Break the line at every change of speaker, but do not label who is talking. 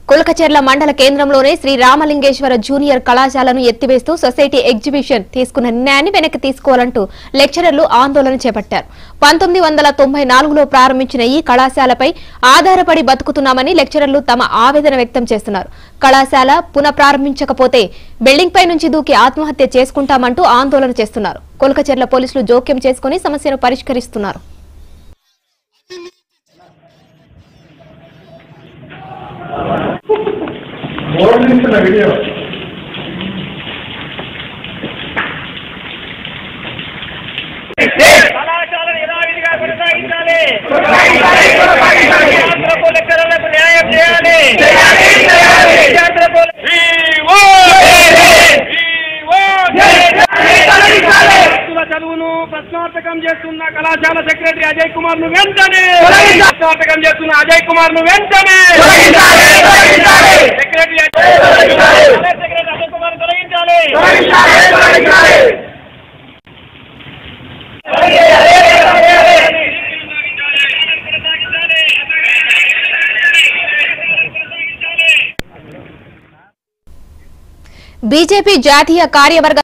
కులకచెర్ల మండల కేంద్రంలోనే శ్రీ రామలింగేశ్వర జూనియర్ కళాశాలను ఎత్తివేస్తూ society exhibition తీసుకున్న నిర్ణయాన్ని వెనక్కి తీసుకోవాలంటూ లెక్చరర్లు ఆందోళన చేపట్టారు పంతొమ్మిది వందల తొంభై నాలుగులో ప్రారంభించిన ఈ కళాశాలపై ఆధారపడి బతుకుతున్నామని లెక్చరర్లు తమ ఆవేదన వ్యక్తం చేస్తున్నారు కళాశాల పునఃప్రారంభించకపోతే బిల్డింగ్ పై నుంచి దూకి ఆత్మహత్య చేసుకుంటామంటూ ఆందోళన చేస్తున్నారు కులకచెర్ల పోలీసులు జోక్యం చేసుకుని సమస్యను పరిష్కరిస్తున్నారు
బోర్డు తీస్తున్న వీడియో
కళాశాలను యథావిధిగా కొనసాగించాలి విద్యార్థులకు లెక్కలకు న్యాయం చేయాలి విద్యార్థులకు విద్యార్థుల చదువును ప్రశ్నార్థకం చేస్తున్న కళాశాల సెక్రటరీ అజయ్ కుమార్ ను వెంటనే ప్రశ్నార్థకం చేస్తున్న అజయ్ కుమార్ ను వెంటనే సెక్రటరీ సెక్రటరీ అజయ్ కుమార్ తొలగించాలి
బీజేపీ జాతీయ కార్యవర్గ